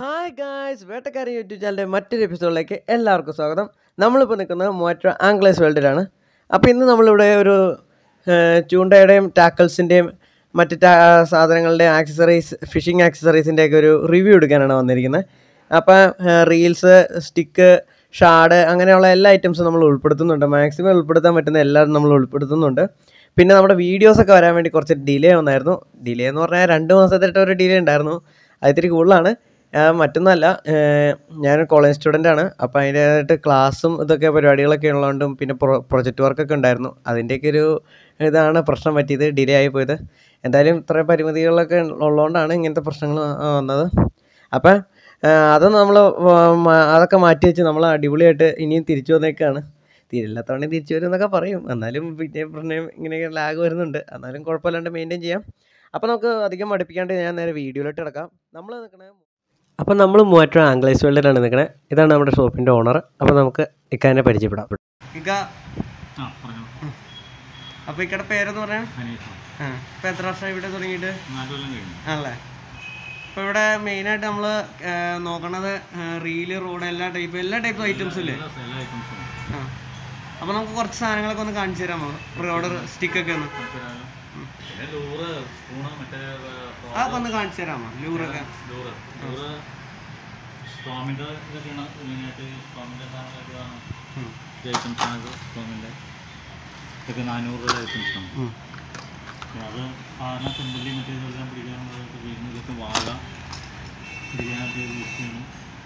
Hi guys വേട്ടക്കാരൻ YouTube ചാനലിൻ്റെ മറ്റൊരു എപ്പിസോഡിലേക്ക് എല്ലാവർക്കും സ്വാഗതം നമ്മളിപ്പോൾ നിൽക്കുന്നത് മോറ്റർ ആംഗ്ലേസ് വേൾഡിലാണ് അപ്പോൾ ഇന്ന് നമ്മളിവിടെ ഒരു ഏർ, ചൂണ്ടയുടെയും ടാക്കിൾസിൻ്റെയും മറ്റ് ടാ സാധനങ്ങളുടെയും ആക്സസറീസ് ഫിഷിംഗ് ആക്സസറീസിൻ്റെയൊക്കെ ഒരു റിവ്യൂ എടുക്കാനാണ് വന്നിരിക്കുന്നത് അപ്പോൾ റീൽസ് സ്റ്റിക്ക് ഷാഡ് അങ്ങനെയുള്ള എല്ലാ ഐറ്റംസും നമ്മൾ ഉൾപ്പെടുത്തുന്നുണ്ട് മാക്സിമം ഉൾപ്പെടുത്താൻ പറ്റുന്ന എല്ലാം നമ്മൾ ഉൾപ്പെടുത്തുന്നുണ്ട് പിന്നെ നമ്മുടെ വീഡിയോസൊക്കെ വരാൻ വേണ്ടി കുറച്ച് ഡിലേ വന്നായിരുന്നു ഡിലേ എന്ന് പറഞ്ഞാൽ രണ്ട് മാസത്തിട്ട് ഒരു ഡിലേ ഉണ്ടായിരുന്നു അത് ഇത്തിരി കൂടുതലാണ് ആ, മറ്റൊന്നുമല്ല ഏർ, ഞാൻ കോളേജ് സ്റ്റുഡൻ്റ് ആണ് അപ്പോൾ അതിൻ്റെതായിട്ട് ക്ലാസ്സും ഇതൊക്കെ പരിപാടികളൊക്കെ ഉള്ളതുകൊണ്ടും പിന്നെ പ്രൊ പ്രൊജക്റ്റ് വർക്കൊക്കെ ഉണ്ടായിരുന്നു അതിൻ്റെയൊക്കെ ഒരു ഇതാണ് പ്രശ്നം പറ്റിയത് ഡിലേ ആയി പോയത് എന്തായാലും ഇത്രയും പരിമിതികളൊക്കെ ഉള്ളതുകൊണ്ടാണ് ഇങ്ങനത്തെ പ്രശ്നങ്ങൾ വന്നത് അപ്പം അത് നമ്മൾ അതൊക്കെ മാറ്റി വെച്ച് നമ്മൾ അടിപൊളിയായിട്ട് ഇനിയും തിരിച്ചു വന്നേക്കാണ് തിരില്ലാത്തവണ തിരിച്ചു വരും എന്നൊക്കെ പറയും എന്നാലും പിന്നെ പ്രശ്നം ഇങ്ങനെയൊക്കെ ലാഗ് വരുന്നുണ്ട് എന്നാലും കുഴപ്പമില്ലാണ്ട് മെയിൻറ്റെയിൻ ചെയ്യാം അപ്പോൾ നമുക്ക് അധികം മടുപ്പിക്കാണ്ട് ഞാൻ നേരെ വീഡിയോയിലോട്ട് കിടക്കാം നമ്മൾ നിൽക്കണേ അപ്പോൾ നമ്മൾ മൂവാറ്റ ആംഗ്ലേസ് വേൾഡിലാണ് നിൽക്കണത് ഇതാണ് നമ്മുടെ ഷോപ്പിൻ്റെ ഓണർ അപ്പോൾ നമുക്ക് ഇക്കാനെ പരിചയപ്പെടാം ഇക്ക ആ പറഞ്ഞോ അപ്പോൾ ഇക്കടെ പേരെന്ന് പറയാം അനീഷ് ആ ഇപ്പോൾ എത്ര വർഷം ഇവിടെ തുടങ്ങിയിട്ട് നാല് കൊല്ലം കഴിഞ്ഞു ആണല്ലേ ഇപ്പോൾ ഇവിടെ മെയിനായിട്ട് നമ്മൾ നോക്കണത് റീല് റോഡ് എല്ലാ ടൈപ്പ് എല്ലാ ടൈപ്പ് ഐറ്റംസും ഇല്ലേ എല്ലാ എല്ലാ ഐറ്റംസും ഉണ്ട്. ആ അപ്പോൾ നമുക്ക് കുറച്ച് സാധനങ്ങളൊക്കെ ഒന്ന് കാണിച്ചു തരാമോ റോഡ് സ്റ്റിക്കൊക്കെ ഒന്ന് മറ്റേ പിന്നെ ലൂറ് സ്പൂണ് മറ്റേ അതൊക്കെ ഒന്ന് കാണിച്ചു തരാമോ ലൂറൊക്കെ ലൂറ് ലൂറ് സ്ട്രോമിൻ്റെ ഇതൊക്കെയാണ് മെയിനായിട്ട് സ്ട്രോമിൻ്റെ സാധനങ്ങളൊക്കെയാണ് ഐറ്റംസ് ആണ് ഇത് സ്ട്രോമിൻ്റെ ഇതൊക്കെ നാനൂറ് രൂപ ഐറ്റംസാണ് ഉം. പിന്നെ അത് സാധാരണ ചെമ്പല്ലി മറ്റേ ഇതെല്ലാം പിടിക്കാനുള്ളതൊക്കെ ചെയ്യുന്നത് ഇതൊക്കെ വാഴ പിടിക്കാനൊക്കെ യൂസ് ചെയ്യണം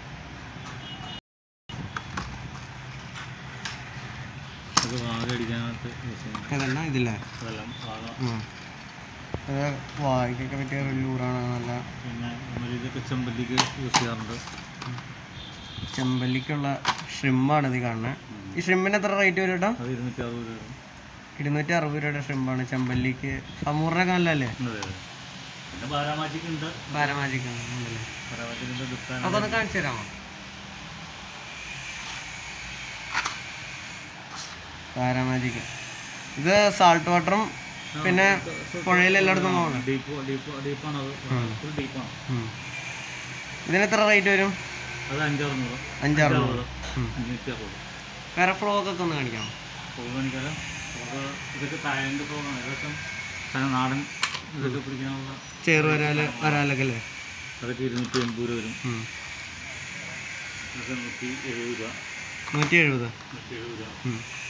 ഇതൊക്കെ വാഴ അടിക്കാനായിട്ട് യൂസ് ചെയ്യണം ഏതെണ്ണ ഇതില്ലേ അതെല്ലാം വാഴ വായിക്കൊക്കെ പറ്റിയ ലൂറാണ് നല്ല പിന്നെ നമ്മൾ ഇതൊക്കെ ചെമ്പല്ലിക്ക് യൂസ് ചെയ്യാറുണ്ട് ചെമ്പല്ലിക്കുള്ള ഷ്രിമ്പാണ് ഇത് കാണുന്നത് ഈ ഷ്രിമ്പിന് എത്ര റേറ്റ് വരും കേട്ടോ അത് ഇരുന്നൂറ്റി അറുപത് രൂപ ഇരുന്നൂറ്റി അറുപത് രൂപയുടെ ഷ്രിമ്പാണ് ചെമ്പല്ലിക്ക് സമൂറിനൊക്കെ നല്ലല്ലേ അതെ അതെ പിന്നെ ബാരാമാജിക്ക് ഉണ്ട് പാരമാജിക് ഉണ്ടല്ലേ ബാരാമാജിക്കിൻ്റെ ദുഃഖാന അപ്പൊ ഒന്ന് കാണിച്ചു തരാമോ പാരമാജിക് ഇത് സാൾട്ട് വാട്ടറും പിന്നെ പുഴയിൽ എല്ലായിടത്തും പോകണം ഡീപ്പ് ഡീപ്പ് ഡീപ്പാണ് അത് ഫുൾ ഡീപ്പാണ് ഇതിന് എത്ര റേറ്റ് വരും അത് അഞ്ചറുന്നൂറ് അഞ്ചറുന്നൂറ് അഞ്ഞൂറ്റി അറുപത് വേറെ ഫ്ലോക്ക് ഒക്കെ ഒന്ന് കാണിക്കാം പോകുക കാണിക്കാറ് നമുക്ക് ഇതൊക്കെ തായൻ്റെ പോകുന്നതാണ് ഏകദേശം സാധനം നാടൻ ഇതൊക്കെ പിടിക്കാനുള്ള ചേറ് വരാല് വരാലൊക്കെ അല്ലേ അതൊക്കെ ഇരുന്നൂറ്റി എൺപത് രൂപ വരും ഇതൊക്കെ നൂറ്റി എഴുപത് രൂപ നൂറ്റി എഴുപത് നൂറ്റി എഴുപത് രൂപ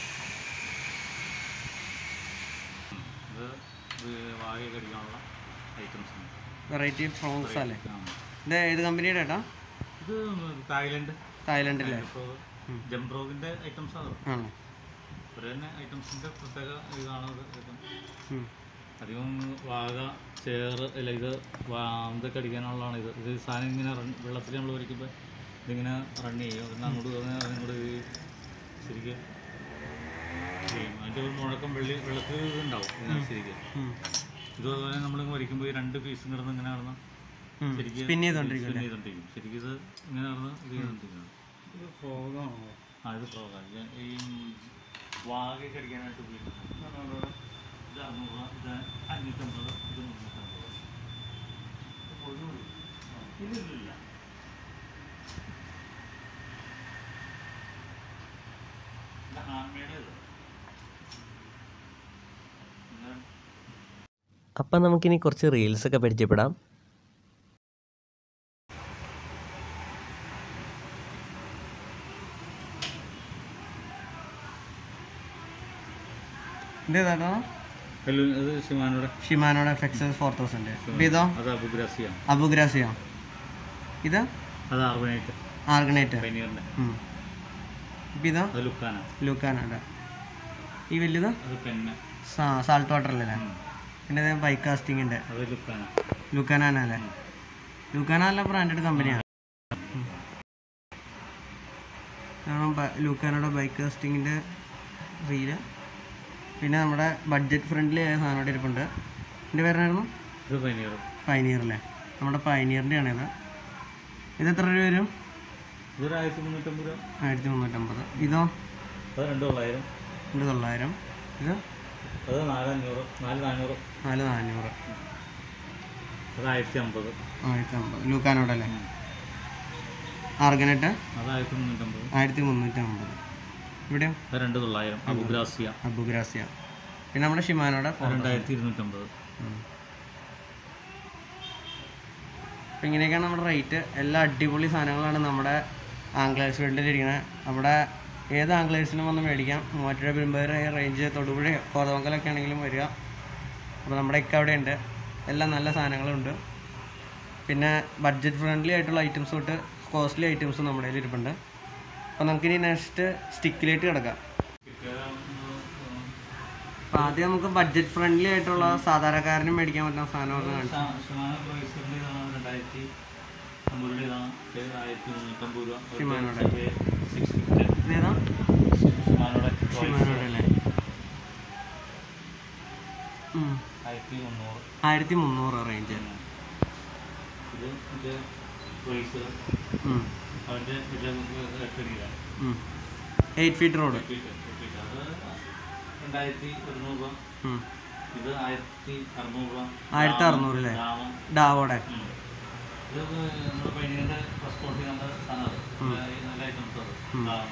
ഇത് ഇത് വാഴയൊക്കെ അടിക്കാനുള്ള ഐറ്റംസ് ആണ് വെറൈറ്റി ഫ്രോൺസ് അല്ലേ ആ. ഇത് ഏത് കമ്പനിയുടെ ഏട്ടാ ഇത് തായ്ലൻഡ് തായ്ലൻഡിലെ ജംബ്രോഗിൻ്റെ ഐറ്റംസ് ആണ് ആണോ ഒരു തന്നെ ഐറ്റംസിൻ്റെ പ്രത്യേക ഇതാണ് ഇത് ഇതൊക്കെ. ഉം. അധികം വാഴ ചേറ് അല്ല ഇത് വാ- ഇതൊക്കെ അടിക്കാനുള്ളതാണ് ഇത് ഇത് സാധനം ഇങ്ങനെ റൺ വെള്ളത്തിൽ നമ്മൾ വരയ്ക്കുമ്പോൾ ഇതിങ്ങനെ റൺ ചെയ്യും അതിന് അങ്ങോട്ട് അങ്ങനെ അങ്ങോട്ട് ഈ ശരിക്കും ചെയ്യും അതിൻ്റെ ഒരു മുഴക്കം വെള്ളി വെള്ളത്തിൽ ഇത് ഉണ്ടാവും ഇങ്ങനെ ശരിക്കും ഉം. ഇതുപോലെ നമ്മൾ വരയ്ക്കുമ്പോൾ ഈ രണ്ട് പീസും കിടന്ന് ഇങ്ങനെ നടന്ന് ഉം. ശരിക്കും സ്പിൻ ചെയ്തോണ്ടിരിക്കും spin ചെയ്തോണ്ടിരിക്കും ശരിക്കും ഇത് ഇങ്ങനെ നടന്ന് ഇത് ചെയ്തോണ്ടിരിക്കുന്നത് ആ ഇത് ഫ്രോഗാണ് ഇത് ഈ വാഗയൊക്കെ അടിക്കാനായിട്ട് ഉപയോഗിക്കുന്നത് ഇത് അറുന്നൂറ് രൂപ ഇത് അഞ്ഞൂറ്റമ്പത് ഇത് മുന്നൂറ്റമ്പത് ഇത് മുഴുവൻ ഇതില്ല ഇത് ഹാൻഡ് മെയ്ഡ് ഇത് ഇത് അപ്പം നമുക്കിനി കുറച്ച് റീൽസ് ഒക്കെ പരിചയപ്പെടാം ഇതേതാ ഹലോ ഇത് ശിവാനോടെ ഷിമാനോടെ എഫ് എക്സ് ഫോർ തൗസൻഡ് ഇതോ അത് അബുഗ്രാസിയാണ് അബുഗ്രാസിയോ ഇത് അത് അർബനൈറ്റ് ആർഗനേറ്റ് പനീറിൻ്റെ ഇപ്പം ഇതോ അത് ലുക്കാന ലൂക്കാനാടെ ഈ വലുത് അത് പെന്ന് സാൾട്ട് വാട്ടറിലല്ലേ പിന്നെ ബൈക്ക് കാസ്റ്റിങ്ങിൻ്റെ അത് ലുക്കാന ലുക്കാനാന അല്ലേ ലുക്കാന നല്ല ബ്രാൻഡഡ് കമ്പനിയാണ് കാരണം ലൂക്കാനയുടെ ബൈക്ക് കാസ്റ്റിങ്ങിൻ്റെ റീല് പിന്നെ നമ്മുടെ ബഡ്ജറ്റ് ഫ്രണ്ട്ലി ആയ സാധനം ഇവിടെ ഇരിപ്പുണ്ട് എൻ്റെ പേരായിരുന്നു ഇത് പനീർ പൈനിയർ അല്ലേ നമ്മുടെ പൈനിയറിൻ്റെ ആണ് ഇത് ഇത് എത്ര രൂപ വരും ഇതൊരു ആയിരത്തി മുന്നൂറ്റമ്പത് രൂപ ആയിരത്തി മുന്നൂറ്റമ്പത് ഇതോ അത് രണ്ട് തൊള്ളായിരം രണ്ട് തൊള്ളായിരം ഇത് അത് നാലഞ്ഞൂറ് നാല് നാനൂറ് നാല് നാനൂറ് അത് ആയിരത്തി അമ്പത് ആയിരത്തി അമ്പത് ലൂക്കാനോടെ അല്ലേ ആർഗനറ്റ് അത് ആയിരത്തി മുന്നൂറ്റമ്പത് ആയിരത്തി മുന്നൂറ്റി അമ്പത് ഇവിടെയോ അത് രണ്ട് തൊള്ളായിരം അബുഗ്രാസിയ അബുഗ്രാസിയ പിന്നെ നമ്മുടെ ഷിമാനോടെ അത് രണ്ടായിരത്തി ഇരുന്നൂറ്റമ്പത് അപ്പം ഇങ്ങനെയൊക്കെയാണ് നമ്മുടെ റേറ്റ് എല്ലാ അടിപൊളി സാധനങ്ങളാണ് നമ്മുടെ ആംഗ്ലേഴ്സ് വേൾഡിൽ ഇരിക്കുന്നത് നമ്മുടെ ഏത് ആംഗ്ലേഴ്സിനും വന്ന് മേടിക്കാം മൂവാറ്റുപുഴ പെരുമ്പേർ റേഞ്ച് തൊടുപുഴ കോതമംഗലൊക്കെ ആണെങ്കിലും വരിക അപ്പോൾ നമ്മുടെ ഒക്കെ അവിടെ ഉണ്ട് എല്ലാം നല്ല സാധനങ്ങളുണ്ട് പിന്നെ ബഡ്ജറ്റ് ഫ്രണ്ട്ലി ആയിട്ടുള്ള ഐറ്റംസ് തൊട്ട് കോസ്റ്റ്ലി ഐറ്റംസും നമ്മുടെ കയ്യിൽ ഇരിപ്പുണ്ട് അപ്പോൾ നമുക്കിനി നെക്സ്റ്റ് സ്റ്റിക്കിലേക്ക് കിടക്കാം അപ്പോൾ ആദ്യം നമുക്ക് ബഡ്ജറ്റ് ഫ്രണ്ട്ലി ആയിട്ടുള്ള സാധാരണക്കാരനും മേടിക്കാൻ പറ്റുന്ന സാധനമൊക്കെ കാണിച്ചു രണ്ടായിരത്തി അമ്പത് രൂപ ഇതാണ് ഇത് ആയിരത്തി മുന്നൂറ്റമ്പത് രൂപ ഷിമാനോടെ. സിക്സ് ഫിഫ്റ്റി ഇതേതാ ഷിമാനോടെ ഷിമാനോയുടെ അല്ലേ ഉം. ആയിരത്തി മുന്നൂറ് ആയിരത്തി മുന്നൂറ് റേഞ്ച് ഇത് ഇത് പ്രൈസ് അവൻ്റെ ഇത് എട്ടടിയിലാണ് എയ്റ്റ് ഫീറ്റ് റോഡ് അത് രണ്ടായിരത്തി ഒരുന്നൂറ് രൂപ ഇത് ആയിരത്തി അറുന്നൂറ് രൂപ ആയിരത്തി അറുന്നൂറ് അല്ലേ ഡാമം ഡാവോടെ ഉം. ഇത് നമ്മുടെ പൈനീൻ്റെ പാസ്പോർട്ടിൽ നമ്മുടെ സാധനം അത് നല്ല ഐറ്റംസ് അത് ഉം. ഡാമം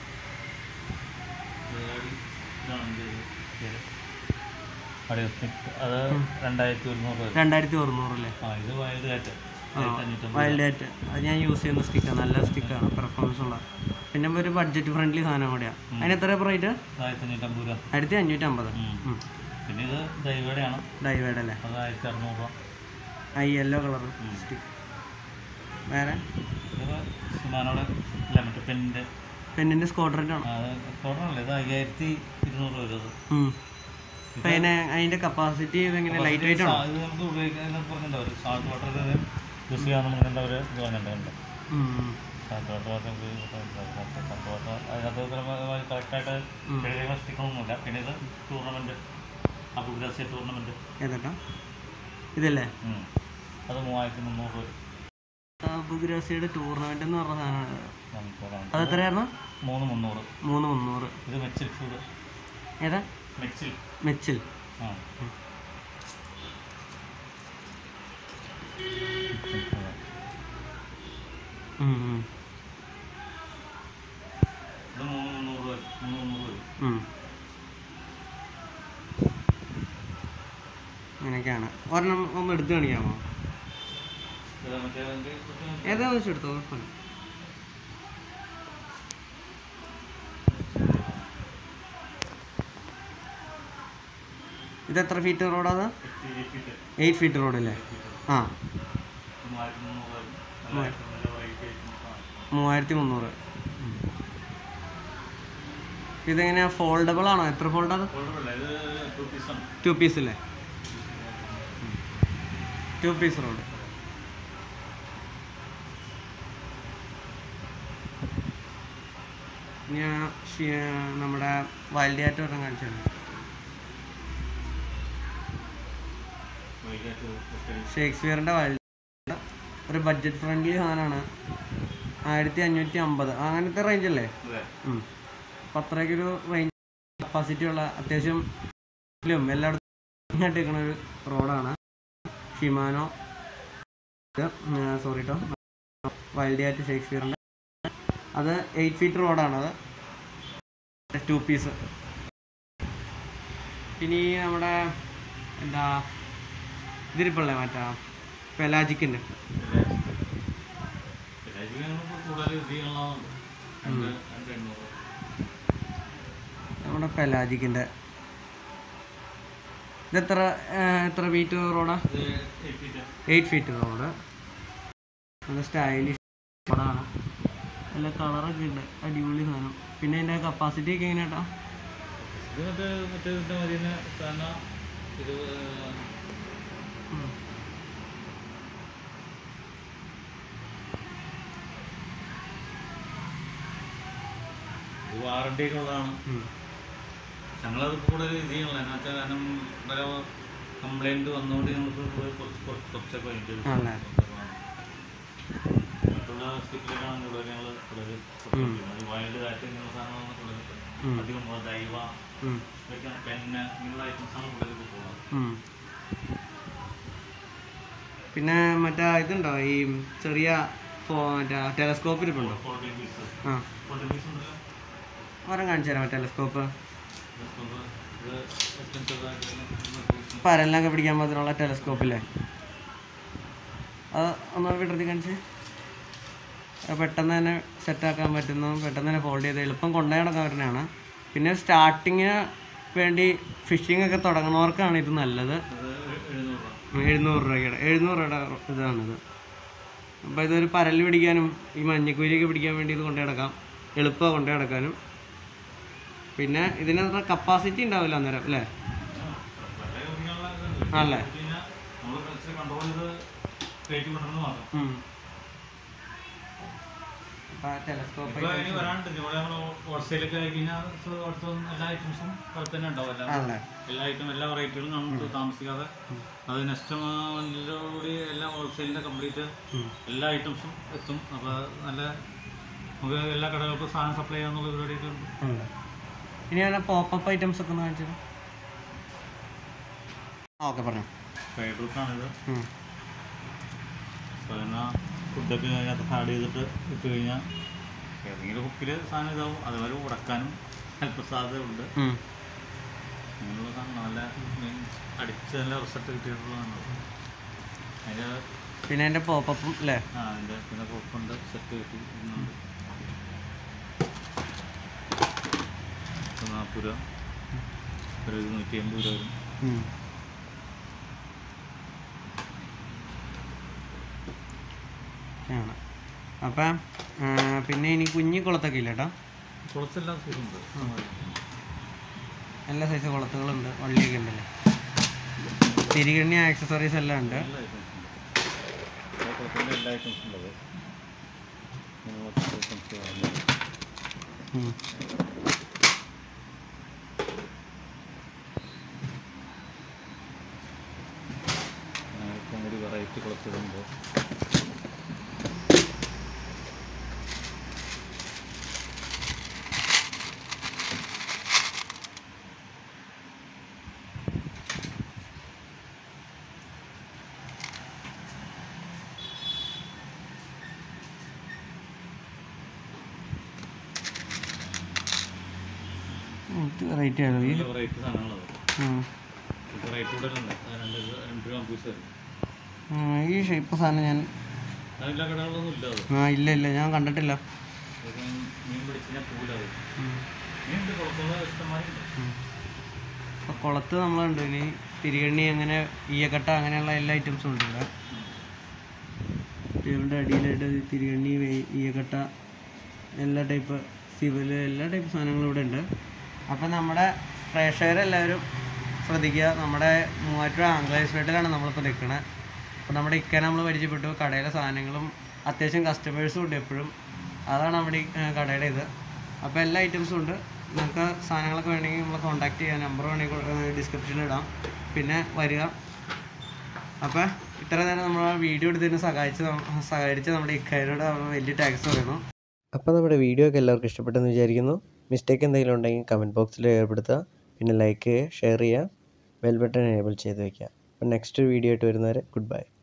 ഇത് ഇതാണ് ഇത് ഇത്. അടിയോ സ്റ്റിക്ക് അത് രണ്ടായിരത്തി ഒരുന്നൂറ് രൂപ രണ്ടായിരത്തി ഒരുന്നൂറ് അല്ലേ ആ ഇത് വൈൽഡ് കാറ്റ് ആ ആയിരത്തി അഞ്ഞൂറ്റമ്പത് വൈൽഡ് ആയിട്ട് അത് ഞാൻ യൂസ് ചെയ്യുന്ന സ്റ്റിക്കാണ് നല്ല സ്റ്റിക്കാണ് പെർഫോമൻസ് ഉള്ള പിന്നെ ഒരു ബഡ്ജറ്റ് ഫ്രണ്ട്ലി സാധനം കൂടിയാണ് അതിന് എത്ര റേറ്റ് ആയിരത്തി അഞ്ഞൂറ്റമ്പത് രൂപ ആയിരത്തി അഞ്ഞൂറ്റി അമ്പത് ഉം. പിന്നെ ഇത് ദൈവയുടെയാണ് ഡൈവേഡ് അല്ലേ അത് ആയിരത്തി അറുന്നൂറ് രൂപ ആ യെല്ലോ കളർ സ്റ്റിക്ക് വേറെ ഇത് സിമാനോടെ അല്ല മറ്റേ പെന്നിൻ്റെ പെണ്ണിൻ്റെ സ്കോഡ്രൻ്റ് ആണ് അത് കോട്ടണല്ലേ ഇത് അയ്യായിരത്തി ഇരുന്നൂറ് രൂപ ഇത് ഉം. അപ്പൊ അതിന് അതിൻ്റെ കപ്പാസിറ്റി ഇതെങ്ങനെ ലൈറ്റ് വെയിറ്റ് ആണോ ഇത് നമുക്ക് ഉപയോഗിക്കാൻ പറഞ്ഞിട്ടുണ്ടോ ഒരു സാൾട്ട് വാട്ടർ യൂസ് ചെയ്യാമെന്ന് പറഞ്ഞിട്ട് അവർ ഇത് പറഞ്ഞിട്ടുണ്ട് ഉം. സാൾട്ട് വാട്ടർ സാൾട്ട് വാട്ടർ അതിനകത്ത് കറക്റ്റായിട്ട് എഴുതിയ സ്റ്റിക്കൊന്നുമില്ല പിന്നെ ഇത് ടൂർണമെൻറ്റ് അബുഗ്രാസിയ ടൂർണമെൻറ്റ് ഏതാ ഇതല്ലേ അത് മൂവായിരത്തി മുന്നൂറ് രൂപ ബുഗ്രാസിയുടെ ടൂർണമെന്റ് എന്ന് പറഞ്ഞ സാധനമാണ് നമുക്ക് പറയാം. അത് എത്രയായിരുന്നു മൂന്ന് മുന്നൂറ് മൂന്ന് മുന്നൂറ് ഇത് മെച്ചിൽ ഫുഡ് ഏതാ മെച്ചിൽ മെച്ചിൽ ആ ഉം, ഉം, ഇത് മൂന്ന് മുന്നൂറ് രൂപ മൂന്ന് മുന്നൂറ് രൂപ ഉം. അങ്ങനെയൊക്കെയാണ് ഒരെണ്ണം ഒന്ന് എടുത്ത് കാണിക്കാമോ ഇത് മറ്റേ ഇത് ഏതാണെന്ന് വെച്ചാൽ എടുത്തോ കുഴപ്പമില്ല. ഇത് എത്ര ഫീറ്റ് റോഡാ അത് എത്തിയിട്ട് എയ്റ്റ് ഫീറ്റ് റോഡ് അല്ലേ ആ മൂവായിരത്തി മുന്നൂറ് രൂപ നല്ല നല്ല variety items ആണ്. മൂവായിരത്തി മുന്നൂറ് ഇതെങ്ങനെയാ ഫോൾഡബിൾ ആണോ എത്ര ഫോൾഡ് അത് കുഴപ്പമില്ല ഇത് ടു പീസ് ആണ് ടു പീസ് അല്ലേ ടു പീസ് റോഡ് ഞാൻ ഷി- നമ്മുടെ വൈൽഡ് ആയിട്ട് ഒരെണ്ണം കാണിച്ചു തരാം. വൈകിട്ട് ഒക്കെ ഷേക്സ്പിയറിൻ്റെ വൈൽഡ് ഒരു ബഡ്ജറ്റ് ഫ്രണ്ട്ലി സാധനമാണ് ആയിരത്തി അഞ്ഞൂറ്റി അമ്പത് അങ്ങനത്തെ റേഞ്ച് അല്ലേ അതെ ഉം. അപ്പം അത്രയ്ക്കൊരു റേഞ്ച് കപ്പാസിറ്റി ഉള്ള അത്യാവശ്യം ലും എല്ലായിടത്തും ഇട്ടിരിക്കുന്ന ഒരു റോഡാണ് ഷിമാനോ സോറി കേട്ടോ വൈൽഡ് ആറ്റ് ഷേക്സ്പിയറിൻ്റെ അത് എയ്റ്റ് ഫീറ്റ് റോഡാണത് ടു പീസ് പിന്നെ ഈ നമ്മുടെ എന്താ ഇതിരിപ്പല്ലേ മറ്റാ പെലാജിക്കിൻ്റെ രാജ്യങ്ങൾക്ക് കൂടുതൽ ഇത് ചെയ്യാനുള്ളതാണ് രണ്ട് രണ്ട് എണ്ണൂറ് നമ്മുടെ പെലാജിക്കിൻ്റെ ഇതെത്ര ആ, എത്ര ഫീറ്റ് റോഡാ ഇത് എത്തിയിട്ട് എയ്റ്റ് ഫീറ്റ് റോഡ് നല്ല സ്റ്റൈലിഷ് റോഡാണ് നല്ല കളറൊക്കെ ഉണ്ട് അടിപൊളി സാധനം പിന്നെ അതിൻ്റെ കപ്പാസിറ്റി ഒക്കെ എങ്ങനെയാട്ടാ ഇത് മറ്റേ മറ്റേ ഇതിൻ്റെ മാതിരി തന്നെ സാധാരണ ഇത് ഇത് വാറണ്ടി ഒക്കെ ഉള്ളതാണ് ഞങ്ങളത് കൂടുതൽ ഇത് ചെയ്യണില്ല എന്ന് വെച്ചാൽ കാരണം പല കംപ്ലൈൻറ്റ് വന്നുകൊണ്ട് ഞങ്ങൾക്ക് കൂടുതൽ കുറച്ച് കുറച്ച് കുറച്ചൊക്കെ വേണ്ടി ആണല്ലേ? മറ്റുള്ള സ്റ്റിക്കിലേക്കാണ് കൂടുതൽ ഞങ്ങൾ കൂടുതൽ വൈൽഡ് കാറ്റ് ഇങ്ങനെയുള്ള സാധനങ്ങളാണ് കൂടുതൽ ഉം. അധികം ദൈവ ഉം. ഇതൊക്കെ പെന്ന് ഇങ്ങനെയുള്ള ഐറ്റംസാണ് കൂടുതൽ പോകുന്നത് ഉം. പിന്നെ മറ്റേ ഇതുണ്ടോ ഈ ചെറിയ മറ്റേ ടെലസ്കോപ്പ് ഇരിപ്പുണ്ടോ ഫോർട്ടി പീസ് ആ ഫോർട്ടി പീസ് ഉണ്ടല്ലോ ഒരെണ്ണം കാണിച്ചു തരാം ടെലസ്കോപ്പ് ടെലസ്കോപ്പ് ഇത് ഏറ്റവും ചെറുതായിട്ടുള്ള പരലിനൊക്കെ പിടിക്കാൻ പറ്റുള്ള ടെലസ്കോപ്പില്ലേ അത് ഒന്ന് വിടർത്തി കാണിച്ച് അത് പെട്ടെന്ന് തന്നെ സെറ്റാക്കാൻ പറ്റുന്ന പെട്ടെന്ന് തന്നെ ഫോൾഡ് ചെയ്ത് എളുപ്പം കൊണ്ടുപോയി നടക്കാൻ പറ്റുന്നതാണ് പിന്നെ സ്റ്റാർട്ടിങ്ങിന് വേണ്ടി ഫിഷിംഗ് ഒക്കെ തുടങ്ങുന്നവർക്കാണ് ഇത് നല്ലത് അത് എഴുന്നൂറ് രൂപ എഴുന്നൂറ് രൂപയുടെ എഴുന്നൂറ് രൂപയുടെ ഇതാണിത് അപ്പോൾ ഇതൊരു പരൽ പിടിക്കാനും ഈ മഞ്ഞക്കുരിയൊക്കെ പിടിക്കാൻ വേണ്ടി ഇത് കൊണ്ടു നടക്കാം എളുപ്പമാണ് കൊണ്ടു നടക്കാനും പിന്നെ ഇതിന് അത്ര കപ്പാസിറ്റി ഉണ്ടാവില്ല അന്നേരം അല്ലേ വളരെ ഒതുങ്ങാനുള്ള ഇതുണ്ട്. ആണല്ലേ ഇത് കഴിഞ്ഞാൽ നമ്മൾ ഇച്ചിരി കൺട്രോൾ ചെയ്ത് കയറ്റി കൊണ്ടുവന്ന് മാത്രം ടെലസ്കോപ്പ് ഇപ്പൊ ഇനി വരാണ്ട് ഇവിടെ നമ്മൾ ഹോൾസെയിലൊക്കെ ആയി കഴിഞ്ഞാൽ അടുത്തും എല്ലാ ഐറ്റംസും അവിടെ തന്നെ ഉണ്ടാവും എല്ലാം ആണല്ലേ എല്ലാ ഐറ്റം എല്ലാ വെറൈറ്റികളും നമുക്ക് താമസിക്കാതെ അത് നെക്സ്റ്റ് മന്തിലൂടെ എല്ലാ ഹോൾസെയിലിൻ്റെ കംപ്ലീറ്റ് എല്ലാ ഐറ്റംസും എത്തും അപ്പോൾ നല്ല നമുക്ക് എല്ലാ കടകൾക്കും സാധനം സപ്ലൈ ചെയ്യാന്നുള്ള പരിപാടിയൊക്കെ ഉണ്ട് ഉണ്ട്. ഇനി അങ്ങനെ പോപ്പപ്പ് ഐറ്റംസ് ഒക്കെ ഒന്ന് കാണിച്ചത് ആ ഓക്കെ പറഞ്ഞു ഫൈബർക്കാണിത് സാധാരണ ഫുഡൊക്കെ അതിനകത്ത് ആഡ് ചെയ്തിട്ട് ഇട്ട് കഴിഞ്ഞാൽ ഏതെങ്കിലും ഹുക്കിൽ സാധനം ഇതാവും അതുപോലെ ഉടക്കാനും അല്പ സാധ്യതയുണ്ട് അങ്ങനെയുള്ള സാധനം നല്ല ഉം, അടിച്ച് നല്ല റിസൾട്ട് കിട്ടിയിട്ടുള്ളതാണ് അതിൻ്റെ പിന്നെ എൻ്റെ പോപ്പപ്പും അല്ലേ ആ അതിൻ്റെ പിന്നെ കുഴപ്പമുണ്ട് സെറ്റ് കിട്ടി ഇന്നുണ്ട് നാൽപ്പത് രൂപ ഒരു നൂറ്റി അമ്പത് രൂപ വരും ആണ് അപ്പം പിന്നെ ഇനി കുഞ്ഞി കുളത്തൊക്കെ ഇല്ല കേട്ടോ കുളത്തെല്ലാം സുഖമുണ്ട് എല്ലാ സൈസ് കുളത്തുകളുണ്ട് വള്ളിയൊക്കെ ഉണ്ടല്ലേ തിരികണ്ണി ആക്സസറീസ് എല്ലാം ഉണ്ട് എല്ലാ ഐറ്റംസും ഉണ്ട് കുളത്തിൻ്റെ എല്ലാ ഐറ്റംസും ഉള്ളത് ഐറ്റംസ് ഉം. ഇപ്പം കൂടി വെറൈറ്റി കുളത്തിലുണ്ട് ഉം, ഇത് വെറൈറ്റി ആണ് ഈ നല്ല വെറൈറ്റി സാധനങ്ങളത് ഉം. വെറൈറ്റി കൂടെ ഉണ്ട് രണ്ട് രണ്ട് രൂപ പീസ് വരും ഉം, ഈ ഷേപ്പ് സാധനം ഞാൻ അതില്ല കടകളൊന്നും ഇല്ല അത് ആ ഇല്ല ഇല്ല ഞാൻ കണ്ടിട്ടില്ല ഇത് മീൻ പിടിച്ച് ഞാൻ പൂലത് ഉം. മീൻ ഉണ്ട് കുളത്തുള്ള ഇഷ്ടംമാരി ഉണ്ട് ഉം. ഇപ്പൊ കുളത്ത് നമ്മളുണ്ട് ഇനി തിരികണ്ണി അങ്ങനെ ഈയക്കട്ട അങ്ങനെയുള്ള എല്ലാ ഐറ്റംസും ഉണ്ട് ഇവിടെ ടേബിളിൻ്റെ അടിയിലായിട്ട് തിരികണ്ണി വേ- ഈയക്കട്ട എല്ലാ ടൈപ്പ് സിവല് എല്ലാ ടൈപ്പ് സാധനങ്ങളും ഇവിടെ ഉണ്ട് അപ്പം നമ്മുടെ പ്രേക്ഷകരെല്ലാവരും ശ്രദ്ധിക്കുക നമ്മുടെ മൂവാറ്റുപുഴ ആംഗ്ലേസ് വീട്ടിലാണ് നമ്മളിപ്പോൾ നിൽക്കുന്നത് അപ്പോൾ നമ്മുടെ ഇക്കനെ നമ്മൾ പരിചയപ്പെട്ടു കടയിലെ സാധനങ്ങളും അത്യാവശ്യം കസ്റ്റമേഴ്സും ഉണ്ട് എപ്പോഴും അതാണ് നമ്മുടെ ഈ, ഏർ, കടയുടെ ഇത് അപ്പോൾ എല്ലാ ഐറ്റംസും ഉണ്ട് നിങ്ങൾക്ക് സാധനങ്ങളൊക്കെ വേണമെങ്കിൽ നമ്മൾ കോൺടാക്ട് ചെയ്യാം നമ്പർ വേണമെങ്കിൽ ഡിസ്ക്രിപ്ഷനിൽ ഇടാം പിന്നെ വരിക അപ്പോൾ ഇത്ര നേരം നമ്മൾ വീഡിയോ എടുത്തതിന് സഹായിച്ച് നം- സഹകരിച്ച നമ്മുടെ ഇക്കയോട് വലിയ ടാക്സ് പറയുന്നു അപ്പോൾ നമ്മുടെ വീഡിയോ ഒക്കെ എല്ലാവർക്കും ഇഷ്ടപ്പെട്ടെന്ന് വിചാരിക്കുന്നു മിസ്റ്റേക്ക് എന്തെങ്കിലും ഉണ്ടെങ്കിൽ കമൻറ്റ് ബോക്സിൽ രേഖപ്പെടുത്തുക പിന്നെ ലൈക്ക് ചെയ്യുക ഷെയർ ചെയ്യുക ബെൽ ബട്ടൺ എനേബിൾ ചെയ്ത് വയ്ക്കുക അപ്പോൾ നെക്സ്റ്റ് വീഡിയോ ആയിട്ട് വരുന്നവരെ ഗുഡ് ബൈ